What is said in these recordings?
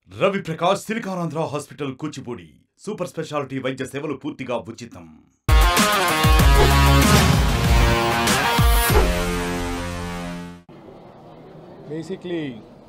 Ravi Prakash Siliconandhra hospital Kuchipudi super speciality వైద్య సేవలు పూర్తిగా ఉచితం బేసిక్లీ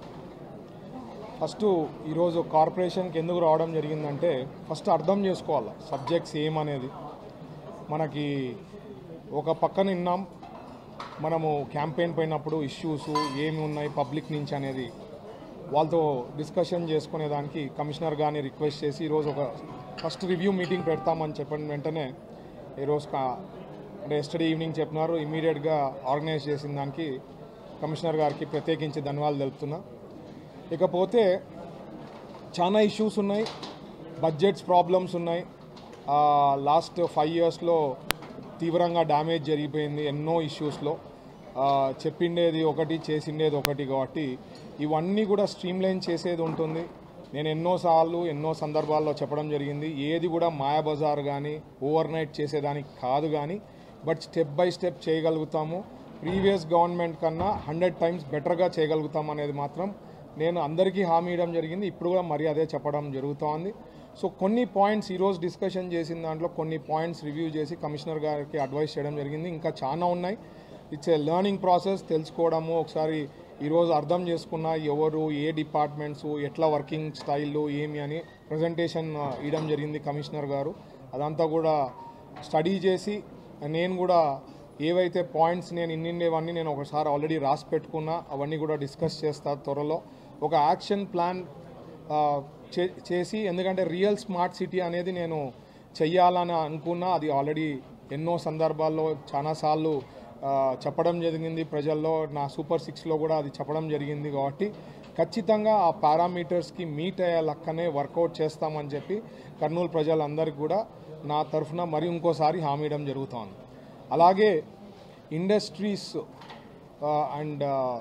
ఫస్ట్ ఈరోజు కార్పొరేషన్కి ఎందుకు రావడం జరిగిందంటే ఫస్ట్ అర్థం చేసుకోవాలి సబ్జెక్ట్స్ ఏమనేది మనకి ఒక పక్కన విన్నాం మనము క్యాంపెయిన్ పోయినప్పుడు ఇష్యూస్ ఏమి ఉన్నాయి పబ్లిక్ నుంచి అనేది వాళ్ళతో డిస్కషన్ చేసుకునేదానికి కమిషనర్ గారిని రిక్వెస్ట్ చేసి ఈరోజు ఒక ఫస్ట్ రివ్యూ మీటింగ్ పెడతామని చెప్పిన వెంటనే ఈరోజు కా అంటే ఎస్టర్డే ఈవినింగ్ చెప్పినారు ఇమీడియట్గా ఆర్గనైజ్ చేసిన దానికి కమిషనర్ గారికి ప్రత్యేకించి ధన్యవాదాలు తెలుపుతున్నా ఇకపోతే చాలా ఇష్యూస్ ఉన్నాయి బడ్జెట్స్ ప్రాబ్లమ్స్ ఉన్నాయి లాస్ట్ ఫైవ్ ఇయర్స్లో తీవ్రంగా డ్యామేజ్ జరిగిపోయింది ఎన్నో ఇష్యూస్లో చెప్పిండేది ఒకటి చేసిండేది ఒకటి కాబట్టి ఇవన్నీ కూడా స్ట్రీమ్లైన్ చేసేది ఉంటుంది నేను ఎన్నోసార్లు ఎన్నో సందర్భాల్లో చెప్పడం జరిగింది ఏది కూడా మాయాబజార్ కానీ ఓవర్ నైట్ చేసేదానికి కాదు కానీ బట్ స్టెప్ బై స్టెప్ చేయగలుగుతాము ప్రీవియస్ గవర్నమెంట్ కన్నా హండ్రెడ్ టైమ్స్ బెటర్గా చేయగలుగుతాం అనేది మాత్రం నేను అందరికీ హామీ ఇవ్వడం జరిగింది ఇప్పుడు కూడా మరి అదే చెప్పడం జరుగుతోంది సో కొన్ని పాయింట్స్ ఈరోజు డిస్కషన్ చేసిన దాంట్లో కొన్ని పాయింట్స్ రివ్యూ చేసి కమిషనర్ గారికి అడ్వైస్ చేయడం జరిగింది ఇంకా చాలా ఉన్నాయి ఇట్స్ ఏ లెర్నింగ్ ప్రాసెస్ తెలుసుకోవడము ఒకసారి ఈరోజు అర్థం చేసుకున్న ఎవరు ఏ డిపార్ట్మెంట్స్ ఎట్లా వర్కింగ్ స్టైల్లో ఏమి అని ప్రజెంటేషన్ ఇవ్వడం జరిగింది కమిషనర్ గారు అదంతా కూడా స్టడీ చేసి నేను కూడా ఏవైతే పాయింట్స్ నేను ఇన్నిండేవన్నీ నేను ఒకసారి ఆల్రెడీ రాసి పెట్టుకున్నా అవన్నీ కూడా డిస్కస్ చేస్తా త్వరలో ఒక యాక్షన్ ప్లాన్ ఆ, చే- చేసి ఎందుకంటే రియల్ స్మార్ట్ సిటీ అనేది నేను చెయ్యాలని అనుకున్నా అది ఆల్రెడీ ఎన్నో సందర్భాల్లో చాలాసార్లు ఆ, చెప్పడం జరిగింది ప్రజల్లో నా సూపర్ సిక్స్లో కూడా అది చెప్పడం జరిగింది కాబట్టి ఖచ్చితంగా ఆ పారామీటర్స్కి మీట్ అయ్యే లక్కనే వర్కౌట్ చేస్తామని చెప్పి కర్నూలు ప్రజలందరికీ కూడా నా తరఫున మరి ఇంకోసారి హామీ ఇవ్వడం జరుగుతోంది అలాగే industries and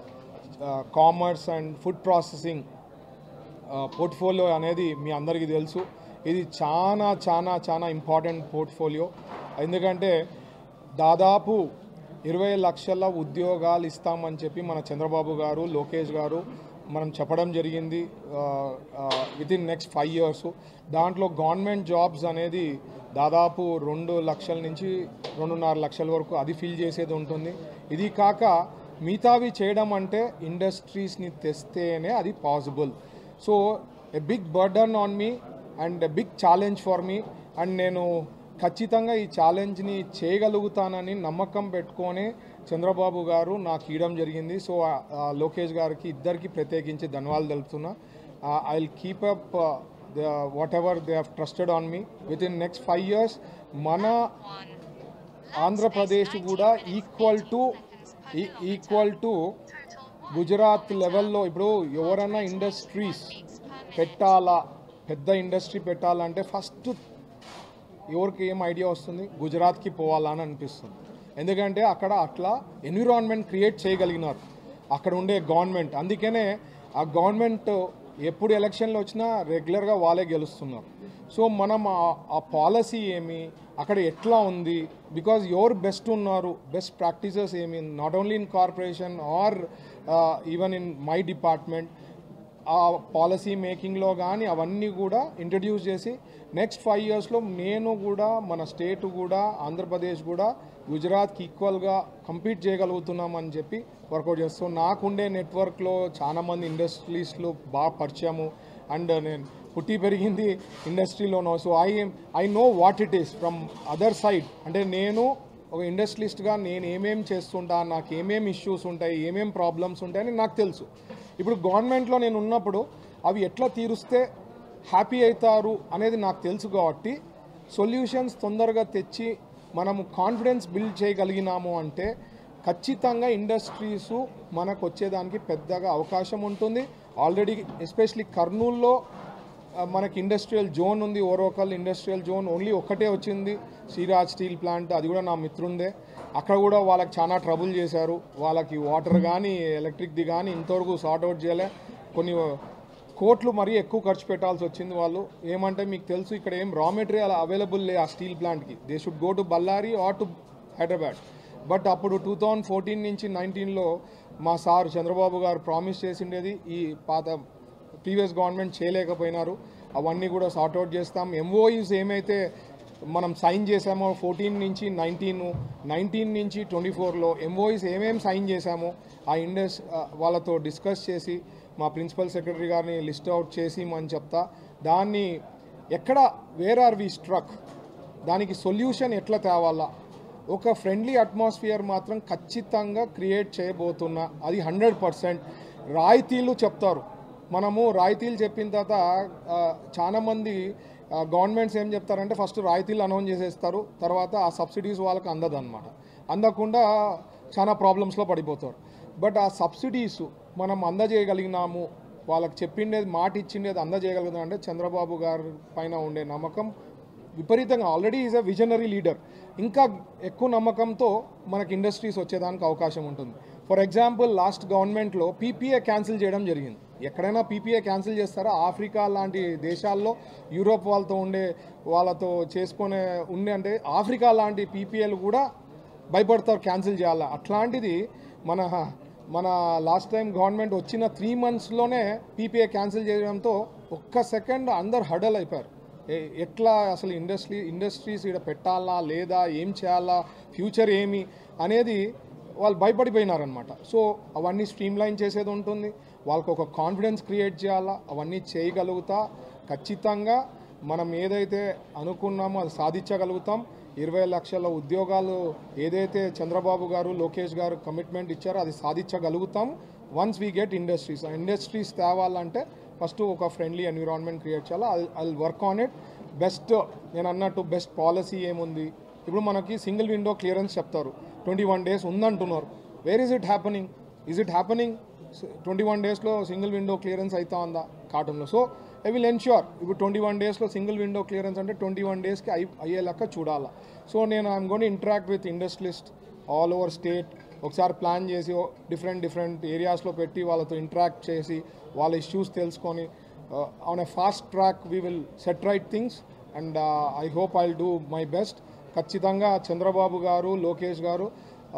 commerce and food processing portfolio అనేది మీ అందరికీ తెలుసు ఇది చాలా చాలా చాలా ఇంపార్టెంట్ పోర్ట్ఫోలియో ఎందుకంటే దాదాపు ఇరవై లక్షల ఉద్యోగాలు ఇస్తామని చెప్పి మన చంద్రబాబు గారు లోకేష్ గారు మనం చెప్పడం జరిగింది within next five years దాంట్లో గవర్నమెంట్ జాబ్స్ అనేది దాదాపు రెండు లక్షల నుంచి రెండున్నర లక్షల వరకు అది ఫిల్ చేసేది ఉంటుంది ఇది కాక మిగతావి చేయడం అంటే ఇండస్ట్రీస్ని తెస్తేనే అది possible so a big burden on me and a big challenge for me and నేను ఖచ్చితంగా ఈ ఛాలెంజ్ని చేయగలుగుతానని నమ్మకం పెట్టుకొని చంద్రబాబు గారు నాకు ఇవ్వడం జరిగింది సో ఆ, ఆ, లోకేష్ గారికి ఇద్దరికి ప్రత్యేకించి ధన్యవాదాలు తెలుపుతున్నా I will keep up whatever they have trusted on me within next five years మన ఆంధ్రప్రదేశ్ కూడా equal to equal to Gujarat లెవెల్లో ఇప్పుడు ఎవరైనా ఇండస్ట్రీస్ పెట్టాలా పెద్ద ఇండస్ట్రీ పెట్టాలంటే ఫస్ట్ ఎవరికి ఏం ఐడియా వస్తుంది గుజరాత్కి పోవాలా అని అనిపిస్తుంది ఎందుకంటే అక్కడ అట్లా ఎన్విరాన్మెంట్ క్రియేట్ చేయగలిగినారు అక్కడ ఉండే గవర్నమెంట్ అందుకనే ఆ గవర్నమెంట్ ఎప్పుడు ఎలక్షన్లు వచ్చినా రెగ్యులర్గా వాళ్ళే గెలుస్తున్నారు సో మనం ఆ- ఆ పాలసీ ఏమి అక్కడ ఎట్లా ఉంది బికాజ్ ఎవరు బెస్ట్ ఉన్నారు బెస్ట్ ప్రాక్టీసెస్ ఏమి not only in corporation or even in my department ఆ పాలసీ మేకింగ్లో కానీ అవన్నీ కూడా ఇంట్రడ్యూస్ చేసి నెక్స్ట్ ఫైవ్ ఇయర్స్లో నేను కూడా మన స్టేట్ కూడా ఆంధ్రప్రదేశ్ కూడా గుజరాత్కి ఈక్వల్గా కంపీట్ చేయగలుగుతున్నామని చెప్పి వర్కౌట్ చేస్తాం నాకుండే నెట్వర్క్లో చాలామంది ఇండస్ట్రీస్లో బాగా పరిచయము అండ్ నేను పుట్టి పెరిగింది ఇండస్ట్రీలోనో so I I know what it is from other side అంటే నేను ఒక ఇండస్ట్రియలిస్ట్గా నేను ఏమేం చేస్తుంటా నాకు ఏమేం ఇష్యూస్ ఉంటాయి ఏమేం ప్రాబ్లమ్స్ ఉంటాయని నాకు తెలుసు ఇప్పుడు గవర్నమెంట్లో నేను ఉన్నప్పుడు అవి ఎట్లా తీరుస్తే హ్యాపీ అవుతారు అనేది నాకు తెలుసు కాబట్టి సొల్యూషన్స్ తొందరగా తెచ్చి మనము కాన్ఫిడెన్స్ బిల్డ్ చేయగలిగినాము అంటే ఖచ్చితంగా ఇండస్ట్రీస్ మనకు వచ్చేదానికి పెద్దగా అవకాశం ఉంటుంది ఆల్రెడీ ఎస్పెషలీ కర్నూల్లో ఆ, మనకి ఇండస్ట్రియల్ జోన్ ఉంది ఓరోకల్ ఇండస్ట్రియల్ జోన్ ఓన్లీ ఒక్కటే వచ్చింది శ్రీరాజ్ స్టీల్ ప్లాంట్ అది కూడా నా మిత్రుందే అక్కడ కూడా వాళ్ళకి చాలా ట్రబుల్ చేశారు వాళ్ళకి వాటర్ కానీ ఎలక్ట్రిక్ది కానీ ఇంతవరకు సార్ట్అవుట్ చేయలే కొన్ని కోట్లు మరీ ఎక్కువ ఖర్చు పెట్టాల్సి వచ్చింది వాళ్ళు ఏమంటే మీకు తెలుసు ఇక్కడ ఏం రా మెటీరియల్ అవైలబుల్ లే ఆ స్టీల్ ప్లాంట్కి they should go to Bellary or to Hyderabad but అప్పుడు టూ థౌజండ్ ఫోర్టీన్ నుంచి నైన్టీన్లో మా సార్ చంద్రబాబు గారు ప్రామిస్ చేసిండేది ఈ పాత ప్రీవియస్ గవర్నమెంట్ చేయలేకపోయినారు అవన్నీ కూడా సార్ట్అవుట్ చేస్తాం ఎంఓయూస్ ఏమైతే మనం సైన్ చేసామో ఫోర్టీన్ నుంచి నైన్టీన్ నైన్టీన్ నుంచి ట్వంటీ ఫోర్లో ఎంఓఈస్ ఏమేమి సైన్ చేశామో ఆ ఇండస్ ఆ, వాళ్ళతో డిస్కస్ చేసి మా ప్రిన్సిపల్ సెక్రటరీ గారిని లిస్ట్ అవుట్ చేసి అని చెప్తా దాన్ని ఎక్కడ వేర్ ఆర్ వి స్ట్రక్ దానికి సొల్యూషన్ ఎట్లా తేవాలా ఒక ఫ్రెండ్లీ అట్మాస్ఫియర్ మాత్రం ఖచ్చితంగా క్రియేట్ చేయబోతున్నా అది హండ్రెడ్ పర్సెంట్ రాయితీలు చెప్తారు మనము రాయితీలు చెప్పిన తర్వాత ఆ, చాలా మంది గవర్నమెంట్స్ ఏం చెప్తారంటే ఫస్ట్ రాయితీలు అనౌన్స్ చేసేస్తారు తర్వాత ఆ సబ్సిడీస్ వాళ్ళకి అందదు అనమాట అందకుండా చాలా ప్రాబ్లమ్స్లో పడిపోతారు బట్ ఆ సబ్సిడీస్ మనం అందజేయగలిగినాము వాళ్ళకి చెప్పిండేది మాట ఇచ్చిండేది అందజేయగలుగుతాం అంటే చంద్రబాబు గారి పైన ఉండే నమ్మకం విపరీతంగా already is a visionary leader ఇంకా ఎక్కువ నమ్మకంతో మనకి ఇండస్ట్రీస్ వచ్చేదానికి అవకాశం ఉంటుంది ఫర్ ఎగ్జాంపుల్ లాస్ట్ గవర్నమెంట్లో పీపీఏ క్యాన్సిల్ చేయడం జరిగింది ఎక్కడైనా పీపీఏ క్యాన్సిల్ చేస్తారా ఆఫ్రికా లాంటి దేశాల్లో యూరోప్ వాళ్ళతో ఉండే వాళ్ళతో చేసుకునే ఉండే అంటే ఆఫ్రికా లాంటి పీపీఏలు కూడా భయపడతారు క్యాన్సిల్ చేయాలా అట్లాంటిది మన మన లాస్ట్ టైం గవర్నమెంట్ వచ్చిన త్రీ మంత్స్లోనే పీపీఏ క్యాన్సిల్ చేయడంతో ఒక్క సెకండ్ అందరు హడల్ అయిపోయారు ఏ- ఎట్లా అసలు ఇండస్ట్రీ ఇండస్ట్రీస్ ఇక్కడ పెట్టాలా లేదా ఏం చేయాలా ఫ్యూచర్ ఏమి అనేది వాళ్ళు భయపడిపోయినారనమాట సో అవన్నీ స్ట్రీమ్లైన్ చేసేది ఉంటుంది వాళ్ళకు ఒక కాన్ఫిడెన్స్ క్రియేట్ చేయాలా అవన్నీ చేయగలుగుతా ఖచ్చితంగా మనం ఏదైతే అనుకున్నామో అది సాధించగలుగుతాం ఇరవై లక్షల ఉద్యోగాలు ఏదైతే చంద్రబాబు గారు లోకేష్ గారు కమిట్మెంట్ ఇచ్చారో అది సాధించగలుగుతాం వన్స్ వీ గెట్ ఇండస్ట్రీస్ ఆ ఇండస్ట్రీస్ తేవాలంటే ఫస్ట్ ఒక ఫ్రెండ్లీ ఎన్విరాన్మెంట్ క్రియేట్ చేయాలి I work on it best నేను అన్నట్టు బెస్ట్ పాలసీ ఏముంది ఇప్పుడు మనకి సింగిల్ విండో క్లియరెన్స్ చెప్తారు ట్వంటీ వన్ డేస్ ఉందంటున్నారు where is it happening is it happening twenty one డేస్లో సింగిల్ విండో క్లియరెన్స్ అవుతా ఉందా కాటన్లో సో ఐ విల్ ఎన్ష్యూర్ ఇప్పుడు ట్వంటీ వన్ డేస్లో సింగిల్ విండో క్లియరెన్స్ అంటే ట్వంటీ వన్ డేస్కి అయి అయ్యే లెక్క చూడాలా సో నేను I'm gonna interact with industrialist all over state ఒకసారి ప్లాన్ చేసి డిఫరెంట్ డిఫరెంట్ ఏరియాస్లో పెట్టి వాళ్ళతో ఇంటరాక్ట్ చేసి వాళ్ళ ఇష్యూస్ తెలుసుకొని on a fast track we will set right things and I hope I do my best ఖచ్చితంగా చంద్రబాబు గారు లోకేష్ గారు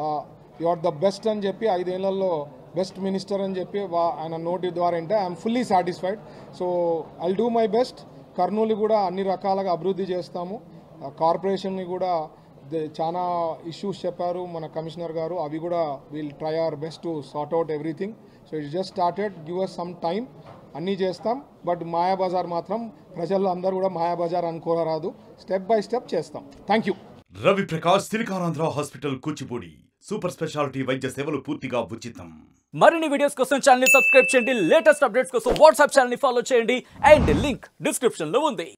యు ఆర్ ద బెస్ట్ అని చెప్పి ఐదేళ్లలో బెస్ట్ మినిస్టర్ అని చెప్పి వా- ఆయన నోటి ద్వారా అంటే I'm fully satisfied so I do my best Kurnool కూడా అన్ని రకాలుగా అభివృద్ధి చేస్తాము కార్పొరేషన్ని కూడా ద- చాలా ఇష్యూస్ చెప్పారు మన కమిషనర్ గారు అవి కూడా will try our best to sort out everything so it just started give us some time అన్నీ చేస్తాం బట్ మాయాబజార్ మాత్రం ప్రజల్లో అందరూ కూడా మాయాబజార్ అనుకోరాదు స్టెప్ బై స్టెప్ చేస్తాం thank you Ravi Prakash Siliconandhra hospital Kuchipudi super speciality వైద్య సేవలు పూర్తిగా ఉచితం మరిన్ని వీడియోస్ కోసం ఛానల్ ని సబ్స్క్రైబ్ చేయండి లేటెస్ట్ అప్డేట్స్ కోసం వాట్సాప్ ఛానల్ ని ఫాలో చేయండి అండ్ లింక్ డిస్క్రిప్షన్ లో ఉంది